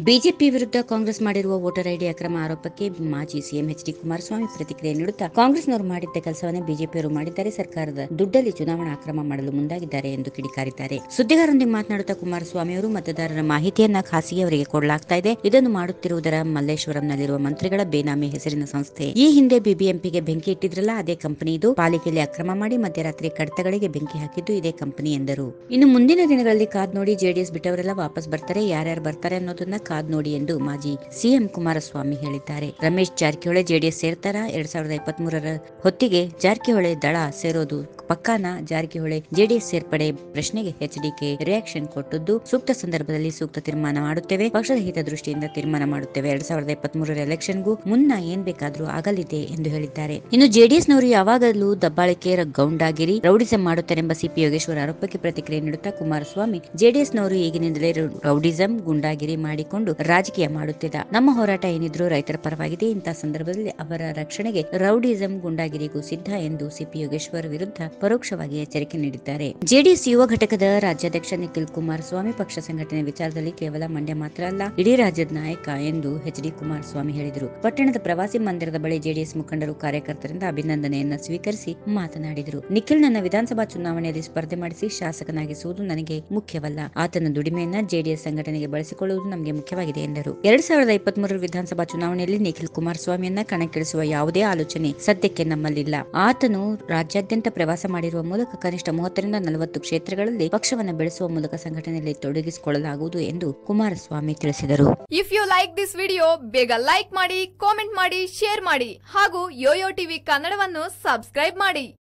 BJP ವಿರುದ್ಧ ಕಾಂಗ್ರೆಸ್ ಮಾಡಿರುವ voter ID ಅಕ್ರಮ ಆರೋಪಕ್ಕೆ ಮಾಜಿ ಸಿಎಂ ಎಚ್ ಡಿ ಕುಮಾರಸ್ವಾಮಿ ಪ್ರತಿಕ್ರಿಯೆ ನೀಡುತ್ತಾ ಕಾಂಗ್ರೆಸ್ನವರು ಮಾಡಿದ್ದ ಕೆಲಸವನ್ನೇ ಬಿಜೆಪಿಯವರು ಮಾಡಿದ್ದಾರೆ ಸರ್ಕಾರದ ದುಡ್ಡಲ್ಲಿ ಚುನಾವಣಾ ಅಕ್ರಮ ಮಾಡಲು ಮುಂದಾಗಿದ್ದಾರೆ ಎಂದು ಕಿಡಿಕಾರಿದ್ದಾರೆ ಸುದ್ದಿಗಾರರೊಂದಿಗೆ ಮಾತನಾಡುತ್ತಾ ಕುಮಾರಸ್ವಾಮಿ ಅವರು ಮತದಾರರ ಮಾಹಿತಿಯನ್ನ ಖಾಸಗಿಯವರಿಗೆ ಕೊಡಲಾಗ್ತಾ ಇದೆ ಇದನ್ನು ಮಾಡುತ್ತಿರುವುದರ ಮಲ್ಲೇಶ್ವರಂನಲ್ಲಿರುವ ಮಂತ್ರಿಗಳ ಬೇನಾಮಿ ಹೆಸರಿನ ಸಂಸ್ಥೆ ಈ ಹಿಂದೆ ಬಿಬಿಎಂಪಿಗೆ ಬೆಂಕಿ ಇಟ್ಟಿದ್ರಲ್ಲ ಅದೇ ಕಂಪನಿ ಇದು ಪಾಲಿಕೆಯಲ್ಲಿ ಅಕ್ರಮ ಮಾಡಿ ಮಧ್ಯರಾತ್ರಿ ಕಡತಗಳಿಗೆ ಬೆಂಕಿ ಹಾಕಿದ್ದು ಇದೇ ಕಂಪನಿ ಎಂದರು ಇನ್ನು ಮುಂದಿನ ದಿನಗಳಲ್ಲಿ ಕಾದ್ ನೋಡಿ ಜೆಡಿಎಸ್ ಬಿಟ್ಟವರೆಲ್ಲ ವಾಪಸ್ ಬರ್ತಾರೆ ಯಾರ್ಯಾರು ಬರ್ತಾರೆ ಅನ್ನೋದನ್ನ ಕಾದ್ ನೋಡಿ ಎಂದು ಮಾಜಿ ಸಿಎಂ ಕುಮಾರಸ್ವಾಮಿ ಹೇಳಿದ್ದಾರೆ ರಮೇಶ್ ಜಾರಕಿಹೊಳಿ ಜೆಡಿಎಸ್ ಸೇರ್ತಾರ ಎರಡ್ ಸಾವಿರದ ಇಪ್ಪತ್ತ್ ಮೂರರ ಹೊತ್ತಿಗೆ ಜಾರಕಿಹೊಳಿ ದಳ ಸೇರೋದು ಪಕ್ಕಾನ ಜಾರಕಿಹೊಳಿ ಜೆಡಿಎಸ್ ಸೇರ್ಪಡೆ ಪ್ರಶ್ನೆಗೆ ಎಚ್ಡಿಕೆ ರಿಯಾಕ್ಷನ್ ಕೊಟ್ಟದ್ದು ಸೂಕ್ತ ಸಂದರ್ಭದಲ್ಲಿ ಸೂಕ್ತ ತೀರ್ಮಾನ ಮಾಡುತ್ತೇವೆ ಪಕ್ಷದ ಹಿತದೃಷ್ಟಿಯಿಂದ ತೀರ್ಮಾನ ಮಾಡುತ್ತೇವೆ ಎರಡ್ ಸಾವಿರದ ಇಪ್ಪತ್ತ್ ಮೂರರ ಎಲೆಕ್ಷನ್ಗೂ ಮುನ್ನ ಏನ್ ಬೇಕಾದ್ರೂ ಆಗಲಿದೆ ಎಂದು ಹೇಳಿದ್ದಾರೆ ಇನ್ನು ಜೆಡಿಎಸ್ನವರು ಯಾವಾಗಲೂ ದಬ್ಬಾಳಿಕೆ ರ- ಗೌಂಡಾಗಿರಿ ರೌಡಿಸಂ ಮಾಡುತ್ತಾರೆಂಬ ಸಿಪಿ ಯೋಗೇಶ್ವರ ಆರೋಪಕ್ಕೆ ಪ್ರತಿಕ್ರಿಯೆ ನೀಡುತ್ತಾ ಕುಮಾರಸ್ವಾಮಿ ಜೆಡಿಎಸ್ನವರು ಈಗಿನಿಂದಲೇ ರೌ- ರೌಡಿಸಂ ಗುಂಡಾಗಿರಿ ಮಾಡಿಕೊಂಡು ರಾಜಕೀಯ ಮಾಡುತ್ತಿದ್ದ ನಮ್ಮ ಹೋರಾಟ ಏನಿದ್ರು ರೈತರ ಪರವಾಗಿದೆ ಇಂತಹ ಸಂದರ್ಭದಲ್ಲಿ ಅವರ ರಕ್ಷಣೆಗೆ ರೌಡಿಸಂ ಗುಂಡಾಗಿರಿಗೂ ಸಿದ್ಧ ಎಂದು ಸಿಪಿ ಯೋಗೇಶ್ವರ್ ವಿರುದ್ಧ ಪರೋಕ್ಷವಾಗಿ ಎಚ್ಚರಿಕೆ ನೀಡಿದ್ದಾರೆ ಜೆಡಿಎಸ್ ಯುವ ಘಟಕದ ರಾಜ್ಯಾಧ್ಯಕ್ಷ ನಿಖಿಲ್ ಕುಮಾರಸ್ವಾಮಿ ಪಕ್ಷ ಸಂಘಟನೆ ವಿಚಾರದಲ್ಲಿ ಕೇವಲ ಮಂಡ್ಯ ಮಾತ್ರ ಅಲ್ಲ ಇಡೀ ರಾಜ್ಯದ ನಾಯಕ ಎಂದು ಎಚ್ ಡಿ ಕುಮಾರಸ್ವಾಮಿ ಹೇಳಿದರು ಪಟ್ಟಣದ ಪ್ರವಾಸಿ ಮಂದಿರದ ಬಳಿ ಜೆಡಿಎಸ್ ಮುಖಂಡರು ಕಾರ್ಯಕರ್ತರಿಂದ ಅಭಿನಂದನೆಯನ್ನ ಸ್ವೀಕರಿಸಿ ಮಾತನಾಡಿದರು ನಿಖಿಲ್ ನನ್ನ ವಿಧಾನಸಭಾ ಚುನಾವಣೆಯಲ್ಲಿ ಸ್ಪರ್ಧೆ ಮಾಡಿಸಿ ಶಾಸಕನಾಗಿಸುವುದು ನನಗೆ ಮುಖ್ಯವಲ್ಲ ಆತನ ದುಡಿಮೆಯನ್ನ ಜೆಡಿಎಸ್ ಸಂಘಟನೆಗೆ ಬಳಸಿಕೊಳ್ಳುವುದು ನಮಗೆ ಮುಖ್ಯವಾಗಿದೆ ಎಂದರು ಎರಡ್ ಸಾವಿರದ ಇಪ್ಪತ್ತ್ ಮೂರರ ವಿಧಾನಸಭಾ ಚುನಾವಣೆಯಲ್ಲಿ ನಿಖಿಲ್ ಕುಮಾರಸ್ವಾಮಿಯನ್ನ ಕಣಕ್ಕಿಳಿಸುವ ಯಾವುದೇ ಆಲೋಚನೆ ಸದ್ಯಕ್ಕೆ ನಮ್ಮಲ್ಲಿಲ್ಲ ಆತನು ರಾಜ್ಯಾದ್ಯಂತ ಪ್ರವಾಸ ಮಾಡಿರುವ ಮೂಲಕ ಕನಿಷ್ಠ ಮೂವತ್ತರಿಂದ ನಲವತ್ತು ಕ್ಷೇತ್ರಗಳಲ್ಲಿ ಪಕ್ಷವನ್ನು ಬೆಳೆಸುವ ಮೂಲಕ ಸಂಘಟನೆಯಲ್ಲಿ ತೊಡಗಿಸಿಕೊಳ್ಳಲಾಗುವುದು ಎಂದು ಕುಮಾರಸ್ವಾಮಿ ತಿಳಿಸಿದರು if you like this video ಬೇಗ ಲೈಕ್ ಮಾಡಿ ಕಾಮೆಂಟ್ ಮಾಡಿ ಶೇರ್ ಮಾಡಿ ಹಾಗೂ ಯೋಯೋ ಟಿವಿ ಕನ್ನಡವನ್ನು ಸಬ್ಸ್ಕ್ರೈಬ್ ಮಾಡಿ